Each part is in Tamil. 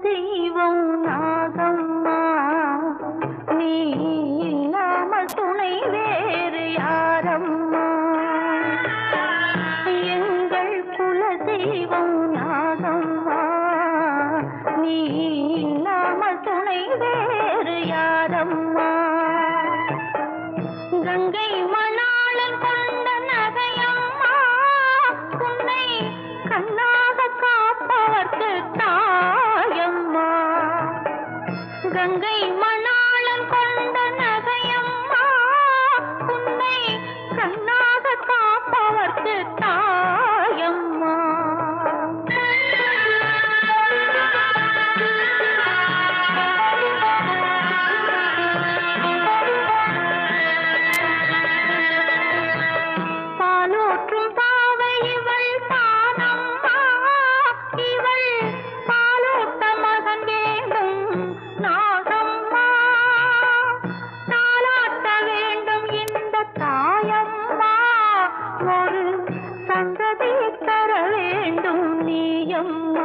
தெய்வம் நாகம்மா நீ இல்லாமல் துணை வேறு யாரம்மா எங்கள் குல தெய்வம் நாகம்மா நீ இல்லாமல் துணை வேறு யாரம்மா கங்கை மணாளன் கொண்ட நகையம்மா உன்னை கண்ணாக காப்பவர்க்கு தாயம்மா கங்கை மணாளன் கொண்ட நகையம்மா உன்னை கண்ணாக காப்பவர்க்கு தாயம்மா பாலூற்றும் பாவை இவள் தானம்மா இவள் பாலூட்ட மகன் வேண்டும் நாகம்மா தாலாட்ட வேண்டும் இந்த தாயம்மா ஒரு சந்ததி தர வேண்டும் நீயம்மா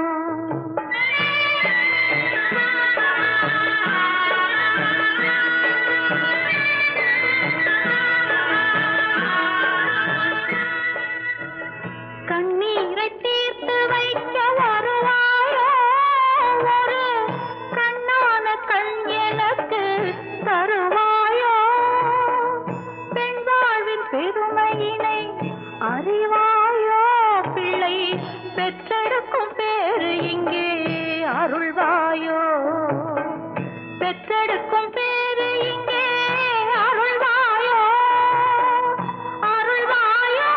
கண்ணீரை தீர்த்து வைக்க வருவாயோ ஒரு கண்ணான கண் எனக்கு தருவாயோ பெண் வாழ்வின் பெருமையினை அறிவாயோ பிள்ளை பெற்றெடுக்கும் பேரு இங்கே அருள்வாயோ பெற்றெடுக்கும் பேரு இங்கே அருள்வாயோ அருள்வாயோ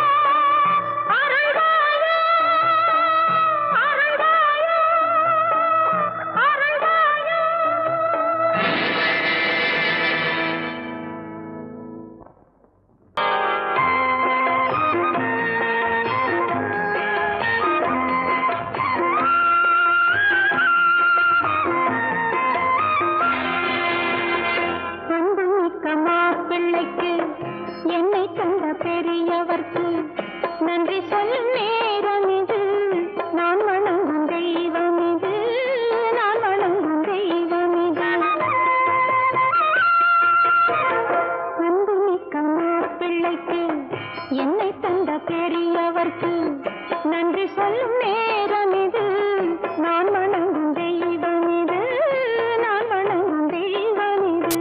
அருள்வாயோ அருள்வாயோ அருள்வாயோ அன்பு மிக்க மாப்பிள்ளைக்கு என்னை தந்த பெரியவர்க்கு நன்றி சொல்லும் நேரம் இது நான் வணங்கும் தெய்வம் இது நான் வணங்கும் தெய்வம் இது அன்பு மிக்க மாப்பிள்ளைக்கு என்னை தந்த பெரியவர்க்கு நன்றி சொல்லும் நேரம் இது நான் வணங்கும் தெய்வம் இது நான் வணங்கும் தெய்வம் இது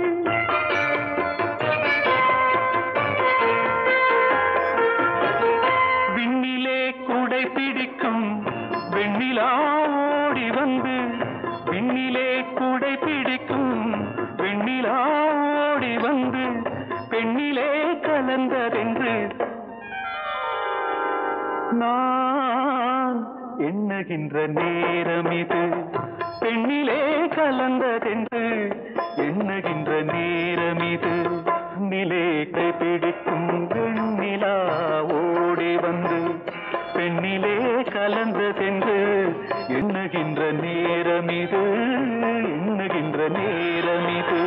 விண்ணிலே கூடை பிடிக்கும் வெண்ணிலா ஓடி வந்து விண்ணிலே கூடை பிடிக்கும் வெண்ணிலா ஓடி வந்து பெண்ணிலே கலந்ததென்று நான் எண்ணுகின்ற நேரம் இது பெண்ணிலே கலந்ததென்று எண்ணுகின்ற நேரம் இது நிலே கை பிடிக்கும் வெண்ணிலா ஓடி வந்து பெண்ணிலே கலந்ததென்று எண்ணுகின்ற நேரம் இது எண்ணுகின்ற நேரம் இது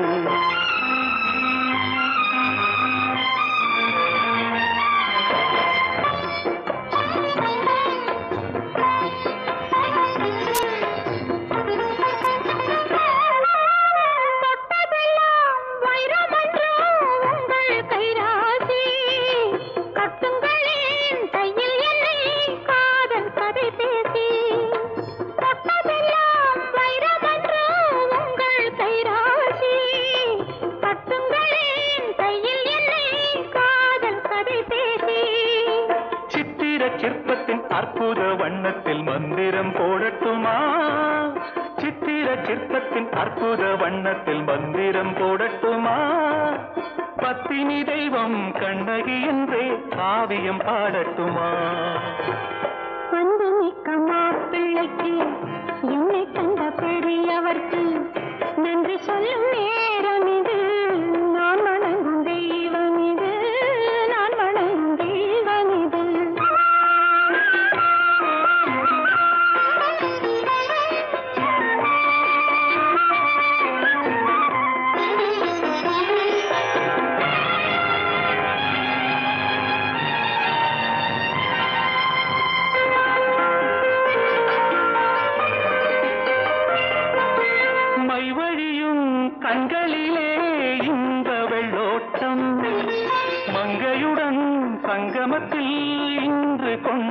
தொட்டதெல்லாம் வைரமன்றோ உங்கள் கைராசி கட்டுங்களேன் கையில் என்னை காதல் கதை பேசி தொட்டதெல்லாம் வைரமன்றோ உங்கள் கைராசி கட்டுங்களேன் கையில் என்னை காதல் கதை பேசி சித்திர சிற்பத்தின் அற்புத வண்ணத்தில் மந்திரம் போடட்டுமா சித்திர சிற்பத்தின் அற்புத வண்ணத்தில் மந்திரம் போடட்டுமா பத்தினி தெய்வம் கண்ணகி என்றே காவியம் பாடட்டுமா அன்பு மிக்க மாப்பிள்ளைக்கு என்னை தந்த பெரியவர்க்கு நன்றி சொல்லும் நேரம் இது நான் வணங்கும் தெய்வம் இது நான் வணங்கும் தெய்வம் இது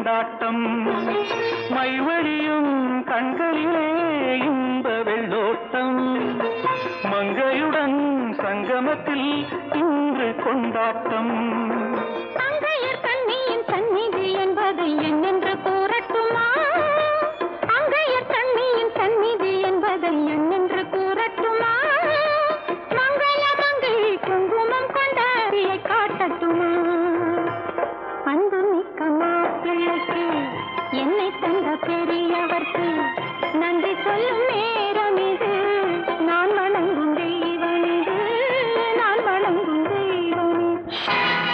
கொண்டாட்டம் மைவழியும் கண்களிலே இன்ப வெள்ளோட்டம் மங்கையுடன் சங்கமத்தில் இன்று கொண்டாட்டம் அங்கையர் கண்ணியின் சந்நிதி என்பதை என்னென்று கூறட்டுமா அங்கையர் கண்ணியின் சந்நிதி என்பதை என்னென்று கூறட்டுமா மங்கள மங்கை குங்குமம் கொண்ட அரியை காட்டட்டுமா அன்பு மிக்க மாப்பிள்ளைக்கு என்னை தந்த பெரியவர்க்கு நன்றி சொல்லும் நேரம் இது நான் வணங்கும் தெய்வம் இது நான் வணங்கும் தெய்வம் இது.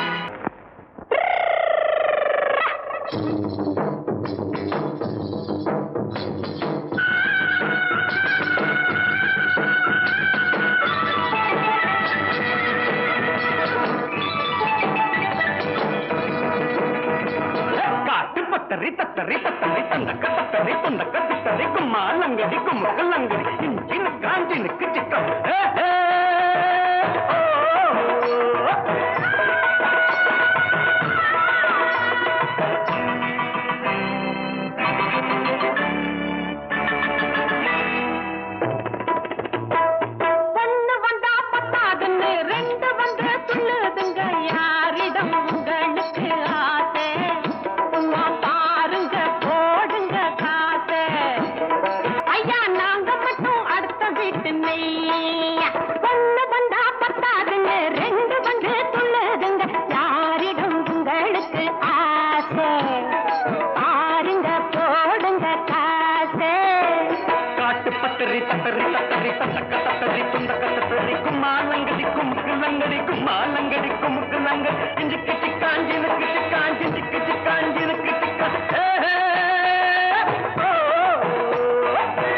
காட்டு பத்தரி தத்தரி தத்தரி தந்தக்க தத்தரி தொந்தக்க தித்தரி கும்மா லங்கடி கும்முக்கு லங்கடி இஞ்சினு காஞ்சினுக்கு சிக்கம் ஏ, ஏ, ஓ, ஓ. ஒண்ணு வந்தா பத்தாதுன்னு ரெண்டு வந்து சொல்லுதுங்க யாரிடம் உங்களுக்கு ஆசை சும்மா பாருங்க போடுங்க காசை ஐயா நாங்க மட்டும் அடுத்த வீட்டு நெய்யா ஒண்ணு வந்தா பத்தாதுன்னு ரெண்டு வந்து சொல்லுதுங்க யாரிடம் உங்களுக்கு ஆசை பாருங்க போடுங்க காசை காட்டு பத்தரி தத்தரி தத்தரி தந்தக்க தத்தரி துந்தக்க தத்தரி கும்மா லங்கடி குமுக்கு லங்கடி கும்மா லங்கடி குமுக்கு லங்க இஞ்சிக்கு சிக்காஞ்சினுக்கு சிக்காஞ்சி சிக்கு சிக்காஞ்சினுக்கு சிக்கா ஏ, ஏ, ஓ, ஓ.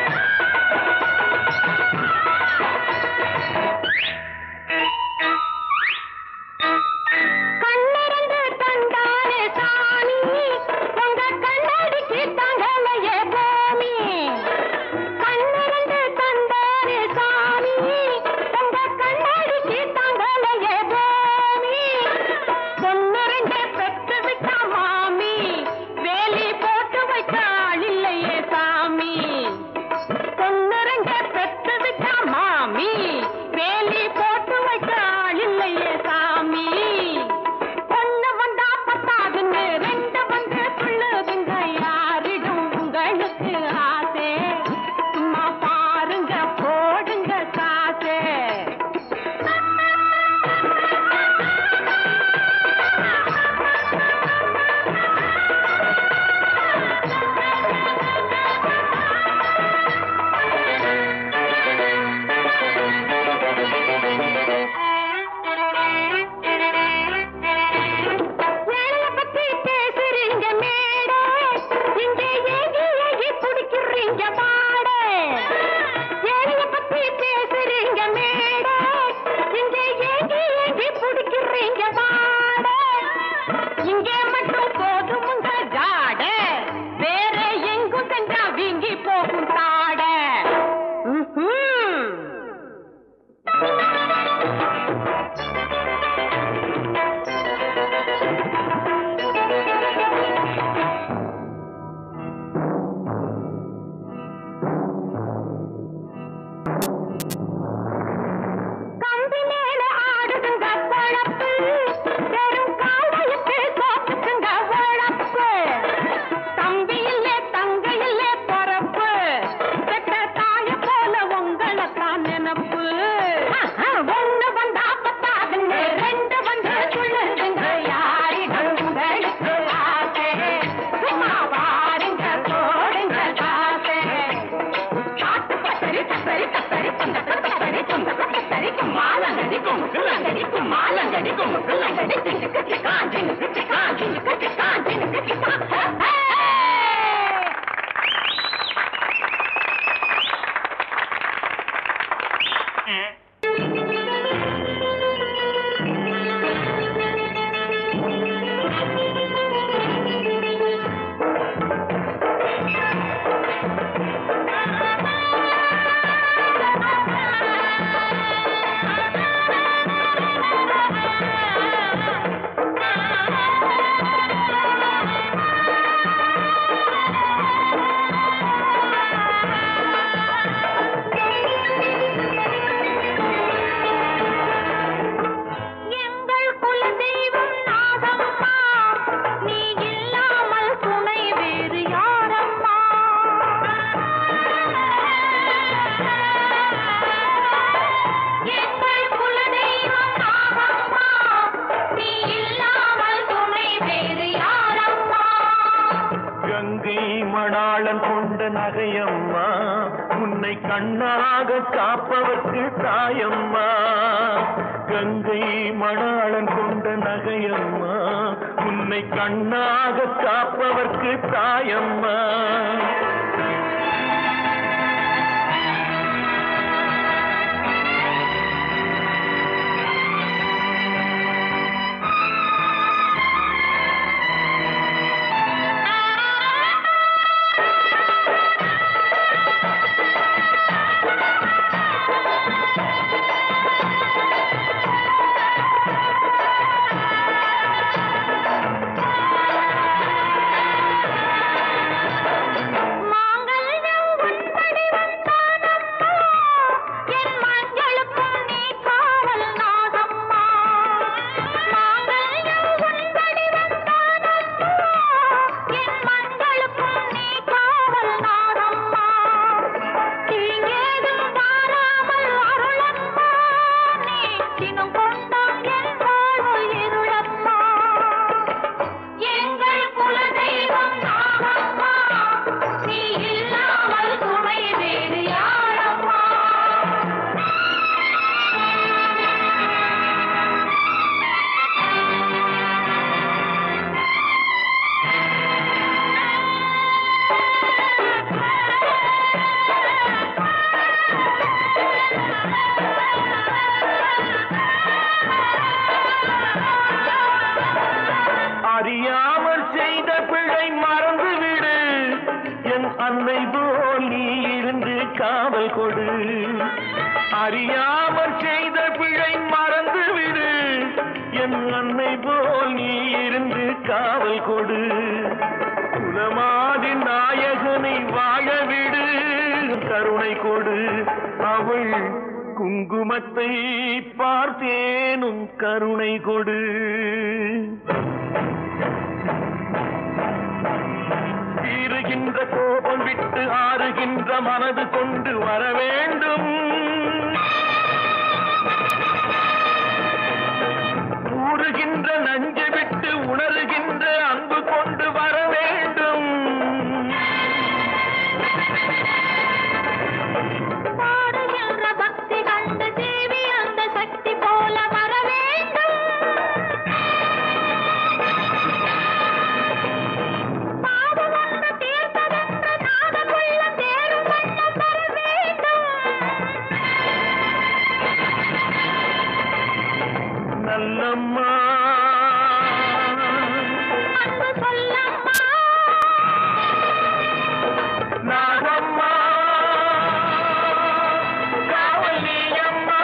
கண்ணிறந்து தந்தானே சாமி உங்க கண்ணடிக்கு தங்களையே பூமி கண்ணிறந்து தந்தானே சாமி உங்க கண்ணடிக்கு தங்களையே பூமி பொன்னிறந்து பெற்று விட்ட மாமி வேலி போட்டு வைக்க ஆள் இல்லையே சாமி பொன்னிறங்க பெற்று விட்ட மாமி வேலி போட்டு வைக்க ஆள் இல்லையே சாமி பொண்ணு வந்தா பத்தாதுன்னு ரெண்டு வந்து சொல்லுதுங்க யாரிடம் உங்களுக்கு ஆசை சும்மா பாருங்க போடுங்க காசே வேலைய பத்தி பேசுறீங்க மேடை இங்க ஏகி ஏகி குடிக்கிறீங்க மாடை வேலைய பத்தி பேசுறீங்க மேடை இங்க ஏகி ஏகி குடிக்கிறீங்க மாடை இங்கே மட்டும் போதுமுங்க ஜாட வேற எங்கும் சென்றா வீங்கி போகும் தாட ம்ஹும். கம்பி மேல ஆடுதுங்க பொழப்பு வெறும் காலையுக்கு சோப்புக்குங்க உழப்பு தம்பி இல்ல தங்க இல்ல பொறப்பு பெற்ற தாய போல உங்களைத்தான் நினப்பு ஒண்ணு வந்தா பத்தாதுங்க ரெண்டு வந்து சொல்லுதுங்க யாரிடம் உங்களுக்கு ஆசை சும்மா பாருங்க போடுங்க காசை காட்டு பத்தரி தத்தரி தத்தரி தொந்தக்க தத்தரி தொந்தக்க தத்தரி கும்மாலங்கடி குமுக்கு லங்கடி கும்மாலங்கடி குமுக்கு லங்கடி திண்டுக்கு சிக்கா ஜினுக்கு சிக்கா ஜினுக்கு சிக்கா ஜினுக்கு சிக்கா ஆ உன்னை கண்ணாக காப்பவர்க்கு தாயம்மா கங்கை மணாளன் கொண்ட நகையம்மா உன்னை கண்ணாக காப்பவர்க்கு தாயம்மா மாங்கல்யம் உன்படி வந்தானம்மா என் மஞ்சளுக்கும் நீ காவல் நாகம்மா மாங்கல்யம் உன்படி வந்தானம்மா என் மஞ்சளுக்கும் நீ காவல் நாகம்மா தீங்கேதும் வாராமல் அருளம்மா நீ தினம் கொண்டாம் என் வாழ்வு இருளம்மா எங்கள் குலதெய்வம் நாகம்மா நீ இல்லாமல் துணை வேறு யாரம்மா அறியாமல் செய்த பிழை மறந்துவிடு என் அன்னை போல் நீ இருந்து காவல் கொடு அறியாமல் செய்த பிழை மறந்துவிடு என் அன்னை போல் நீ இருந்து காவல் கொடு குலமாதி நாயகனை வாழவிடு கருணை கொடு அவள் குங்குமத்தை பார்த்தேனும் கருணை கொடு தீருகின்ற கோபம் விட்டு ஆறுகின்ற மனது கொண்டு வர வேண்டும் ஊறுகின்ற நஞ்சு விட்டு உணர்கின்ற அன்பு கொண்டு வர வேண்டும் பாடுகின்ற பக்தி கண்டு தேவி அந்த சக்தி போல வர வேண்டும் பாவம் ஒன்று தீர்ப்பதென்று நாதமுள்ள தேடும் வண்ணம் வர வேண்டும் நல்லம்மா அன்பு சொல்லம்மா நாகம்மா காவல் நீயம்மா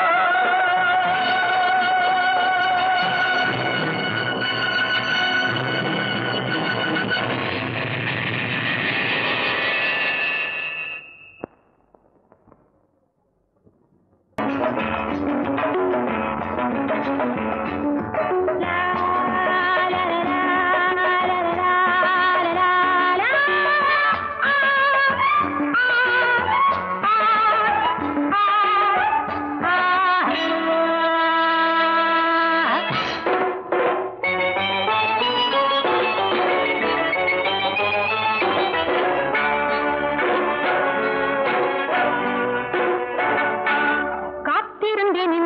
காத்திருந்தேன்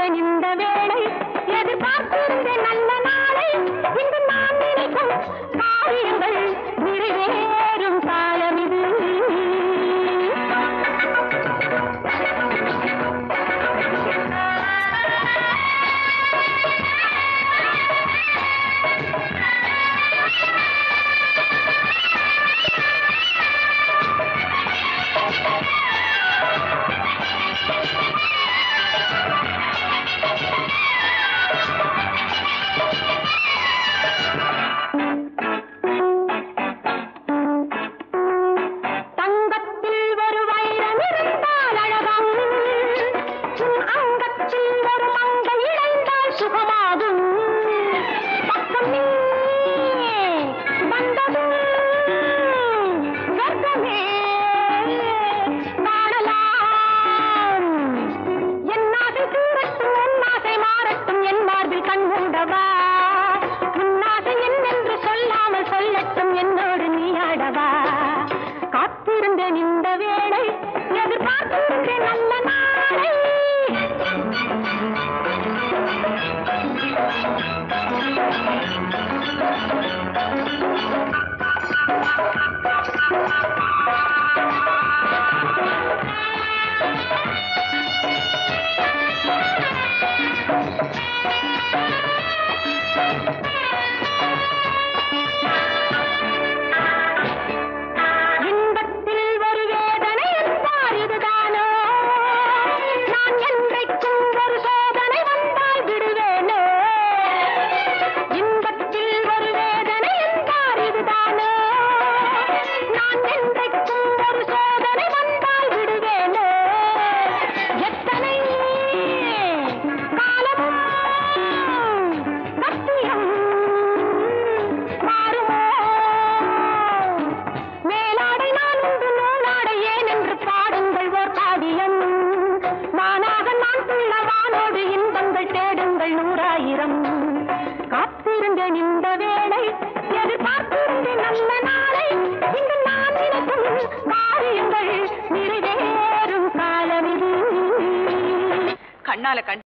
காத்திருந்தேன் இந்த வேளை எதிர்பார்த்திருந்தேன் நல்ல நாளை இன்று நான் நினைக்கும் காரியங்கள் நிறைவேறும் காலம் இது தங்கத்தில் ஒரு வைரம் இருந்தால் அழகாம் உன் அங்கத்தில் ஒரு மங்கை இணைந்தால் சுகமாகும் பக்கம் நீ வந்ததும் சொர்க்கமே காணலாம் என் ஆசை தூரட்டும் உன் ஆசை மாறட்டும் என் மார்பில் கண் மூடவா உன் ஆசை என்னென்று சொல்லாமல் சொல்லட்டும் என்னோடு நீ ஆடவா காத்திருந்தேன் இந்த வேளை எதிர்பார்த்திருந்தேன் நல்ல நாளை இன்பத்தில் ஒரு வேதனை என்பார் இதுதானோ நான் என்றைக்கும் ஒரு சோதனை வந்தால் விடுவேனோ இன்பத்தில் ஒரு வேதனை என்பார் இதுதானோ நான் என்றைக்கும் ஒரு சோதனை வந்தால் விடுவேனோ எத்தனை காலமும் சத்தியம் மாறுமோ மேலாடை நான் உண்டு நூலாடை ஏன் என்று பாடுங்கள் ஓர் காவியம் நானாக நான் துள்ள வானோடு இன்பங்கள் தேடுங்கள் நூறாயிரம் காத்திருந்தேன் இந்த வேளை எதிர்பார்த்திருந்தேன் நல்ல நாளை இங்கு நான் நினைக்கும் காரியங்கள் நிறைவேறும் காலமிது கண்ணால கண்டு